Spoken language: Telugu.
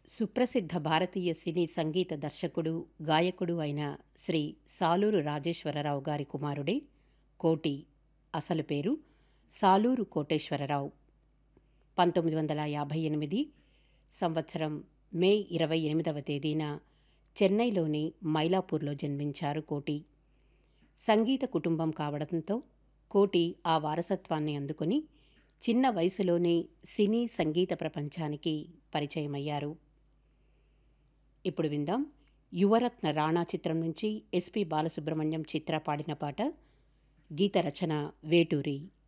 సుప్రసిద్ధ భారతీయ సినీ సంగీత దర్శకుడు గాయకుడు అయిన శ్రీ సాలూరు రాజేశ్వరరావు గారి కుమారుడే కోటి అసలు పేరు సాలూరు కోటేశ్వరరావు పంతొమ్మిది వందల యాభై ఎనిమిది సంవత్సరం మే ఇరవై ఎనిమిదవ తేదీన చెన్నైలోని మైలాపూర్లో జన్మించారు కోటి సంగీత కుటుంబం కావడంతో కోటి ఆ వారసత్వాన్ని అందుకొని చిన్న వయసులోనే సినీ సంగీత ప్రపంచానికి పరిచయమయ్యారు ఇప్పుడు విందాం యువరత్న రాణా చిత్రం నుంచి ఎస్పి బాలసుబ్రహ్మణ్యం చిత్ర పాడిన పాట గీత రచన వేటూరి